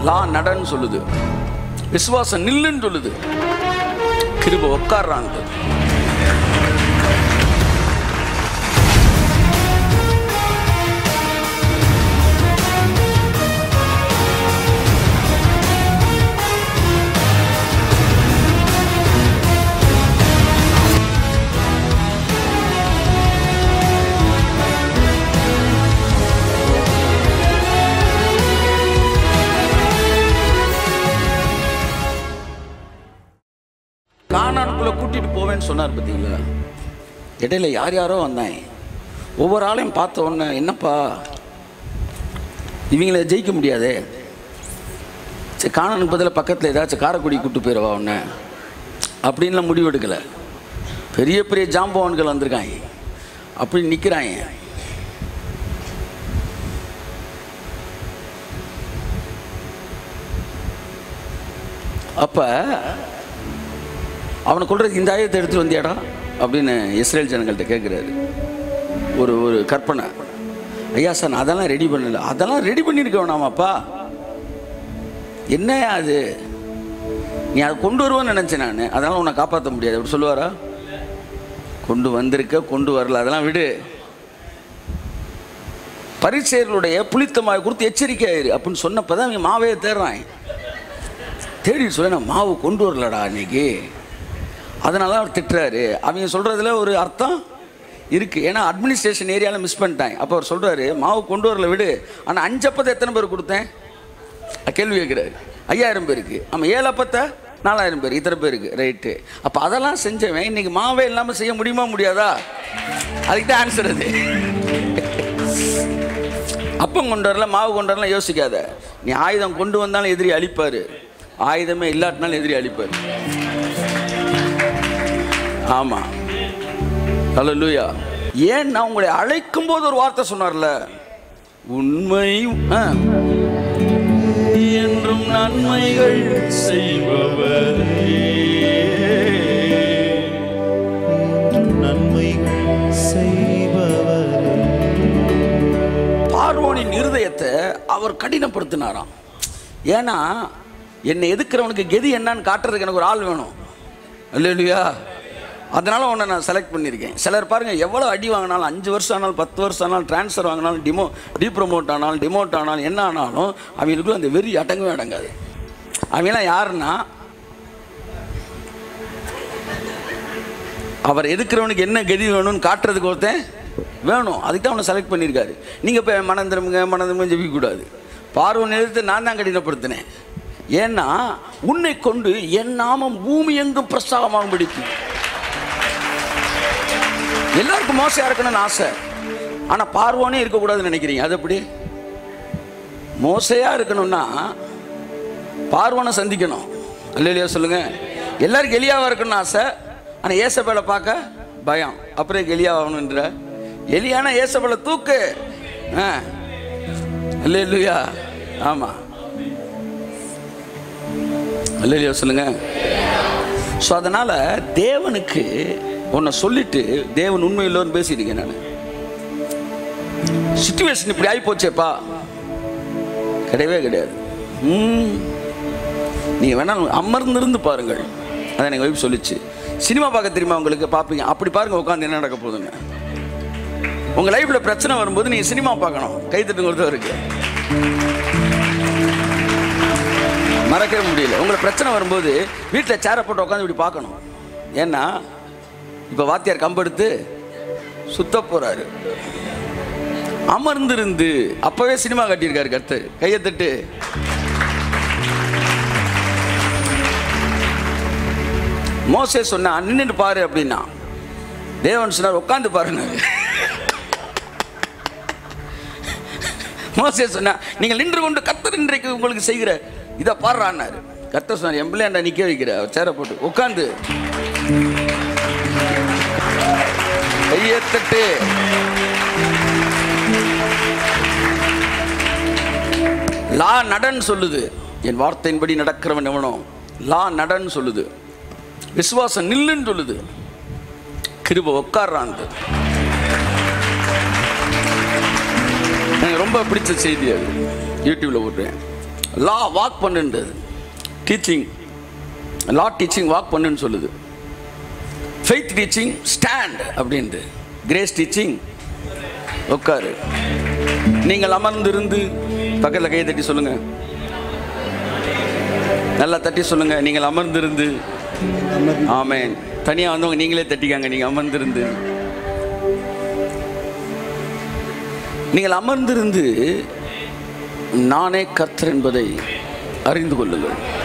லா நடன்னு சொல்லுது விசுவாசம் நில்லுன்னு சொல்லுது கிருப உட்கார்றாங்க கானானுக்குள்ள கூட்டிட்டு போவேன்னு சொன்னார் பார்த்தீங்களா இடையில யார் யாரோ வந்தாங்க ஒவ்வொரு ஆளையும் பார்த்த உடனே என்னப்பா இவங்கள ஜெயிக்க முடியாதே சரி காணனுக்கு பதிலாக பக்கத்தில் ஏதாச்சும் காரைக்குடி கூட்டு போயிடவா உன்னை அப்படின்லாம் முடிவெடுக்கலை பெரிய பெரிய ஜாம்பவான்கள் வந்திருக்காங்க அப்படி நிற்கிறாங்க அப்போ அவனை கொள்றதுக்கு இந்த ஆயத்தை எடுத்துட்டு வந்தியாடா அப்படின்னு இஸ்ரேல் ஜனங்கள்கிட்ட கேட்குறாரு ஒரு ஒரு கற்பனை ஐயா சார் நான் அதெல்லாம் ரெடி பண்ணல அதெல்லாம் ரெடி பண்ணியிருக்க வேணாமாப்பா என்னையா அது நீ அதை கொண்டு வருவேன்னு நினச்சேன் நான் அதெல்லாம் உன்னை காப்பாற்ற முடியாது அப்படி சொல்லுவாரா கொண்டு வந்திருக்க கொண்டு வரல அதெல்லாம் விடு பரிசெயர்களுடைய புளித்தமாய் கொடுத்து எச்சரிக்கை ஆயிரு அப்படின்னு சொன்னப்போ தான் அவங்க மாவையை தேடுறான் தேடி சொல்ல நான் மாவு கொண்டு வரலடா இன்னைக்கு அதனால அவர் திட்டுறாரு அவங்க சொல்கிறதுல ஒரு அர்த்தம் இருக்குது ஏன்னா அட்மினிஸ்ட்ரேஷன் ஏரியாவில் மிஸ் பண்ணிட்டாங்க அப்போ அவர் சொல்கிறாரு மாவு கொண்டு வரல விடு ஆனால் அஞ்சப்பத்தை எத்தனை பேர் கொடுத்தேன் கேள்வி கேட்குறாரு ஐயாயிரம் பேருக்கு ஆமாம் ஏழு அப்பத்தை நாலாயிரம் பேர் இத்தனை பேருக்கு ரைட்டு அப்போ அதெல்லாம் செஞ்சவன் இன்னைக்கு மாவே இல்லாமல் செய்ய முடியுமா முடியாதா அதுக்கு தான் ஆன்சர் அது அப்பம் கொண்டு வரல மாவு கொண்டு வரலாம் யோசிக்காத நீ ஆயுதம் கொண்டு வந்தாலும் எதிரி அழிப்பார் ஆயுதமே இல்லாட்டினாலும் எதிரி அழிப்பார் ஆமாம் ஹலோ லூயா ஏன் நான் உங்களை அழைக்கும் போது ஒரு வார்த்தை சொன்னார்ல உண்மை ஆ. என்றும் நன்மைகள் செய்பவரே நன்மைகள் செய்பவரே பார்வோனின் இருதயத்தை அவர் கடினப்படுத்தினாராம் ஏன்னா என்னை எதுக்குறவனுக்கு கெதி என்னன்னு காட்டுறதுக்கு எனக்கு ஒரு ஆள் வேணும் இல்லையா அதனால உன்னை நான் செலக்ட் பண்ணியிருக்கேன் சிலர் பாருங்கள் எவ்வளோ அடி வாங்கினாலும் அஞ்சு வருஷம் ஆனாலும் பத்து வருஷம் ஆனாலும் ட்ரான்ஸ்ஃபர் வாங்கினாலும் டிமோ டீப்ரமோட் ஆனாலும் டிமோட் ஆனாலும் என்ன ஆனாலும் அவங்களுக்குள்ள அந்த வெறி அடங்கவே அடங்காது அவங்களாம் யாருன்னா அவர் எதுக்குறவனுக்கு என்ன கதி வேணும்னு காட்டுறதுக்கு ஒருத்தன் வேணும் அதுக்கு தான் அவனை செலக்ட் பண்ணியிருக்காரு நீங்கள் இப்போ மனம் திரும்புங்க மனம் திரும்ப ஜெபிக்கக்கூடாது பார்வன் எதிர்த்து நான் தான் கடினப்படுத்தினேன் ஏன்னா உன்னை கொண்டு என் நாமம் பூமி எங்கும் பிரஸ்தாபமாக பிடிக்கும் எல்லாருக்கும் மோசையா இருக்கணும்னு ஆசை ஆனால் பார்வோனே இருக்கக்கூடாதுன்னு நினைக்கிறீங்க அது எப்படி மோசையா இருக்கணும்னா பார்வனை சந்திக்கணும் இல்லையா சொல்லுங்க எல்லாருக்கும் எலியாவா இருக்கணும்னு ஆசை ஆனால் ஏசபேலை பார்க்க பயம் அப்புறம் எலியாவாகணுன்ற எலியானா ஏசபேலை தூக்கு ஆ இல்லையா ஆமாம் இல்லையா சொல்லுங்க ஸோ அதனால் தேவனுக்கு உன்னை சொல்லிட்டு தேவன் உண்மை இல்லைன்னு பேசியிருக்கேன் நான் சுச்சுவேஷன் இப்படி ஆகி போச்சேப்பா கிடையவே கிடையாது ம் நீங்கள் வேணால் அமர்ந்திருந்து பாருங்கள் அதான் எனக்கு வைஃப் சொல்லிச்சு சினிமா பார்க்க தெரியுமா உங்களுக்கு பார்ப்பீங்க அப்படி பாருங்க உட்காந்து என்ன நடக்க போகுதுன்னு உங்கள் லைஃப்பில் பிரச்சனை வரும்போது நீங்கள் சினிமா பார்க்கணும் கைத்தட்டுங்கிறது இருக்கு மறக்கவே முடியல உங்களுக்கு பிரச்சனை வரும்போது வீட்டில் சேரை போட்டு உட்காந்து இப்படி பார்க்கணும் ஏன்னா இப்போ வாத்தியார் கம்பெடுத்து சுத்த போறாரு அமர்ந்திருந்து அப்பவே சினிமா கட்டியிருக்காரு கர்த்தர் கையை தட்டு மோசே சொன்னா நின்னுட்டு பாரு அப்படின்னா தேவன் சொன்னார் உட்காந்து பாருங்க மோசே சொன்னா நீங்கள் நின்று கொண்டு கர்த்தர் இன்றைக்கு உங்களுக்கு செய்கிற இதை பாடுறான்னாரு கர்த்தர் சொன்னார் என் பிள்ளையாண்டா நிக்க வைக்கிற அவர் சேரை போட்டு உட்காந்து கையை தட்டு லா நடன் சொல்லுது என் வார்த்தையின்படி நடக்கிறவன் எவனோ லா நடன் சொல்லுது விசுவாசம் நில்லுன்னு சொல்லுது கிருப உட்கார்றான் எனக்கு ரொம்ப பிடிச்ச செய்தி அது யூடியூப்ல போடுறேன் லா வாக் பண்ணுன்றது டீச்சிங் லா டீச்சிங் வாக் பண்ணுன்னு சொல்லுது ஃபெய்த் டீச்சிங் ஸ்டாண்ட் அப்படின்ட்டு கிரேஸ் டீச்சிங் உட்காரு நீங்கள் அமர்ந்திருந்து பக்கத்தில் கையை தட்டி சொல்லுங்க நல்லா தட்டி சொல்லுங்க நீங்கள் அமர்ந்திருந்து ஆமென் தனியாக வந்தவங்க நீங்களே தட்டிக்காங்க நீங்கள் அமர்ந்திருந்து நீங்கள் அமர்ந்திருந்து நானே கர்த்தர் என்பதை அறிந்து கொள்ளுங்கள்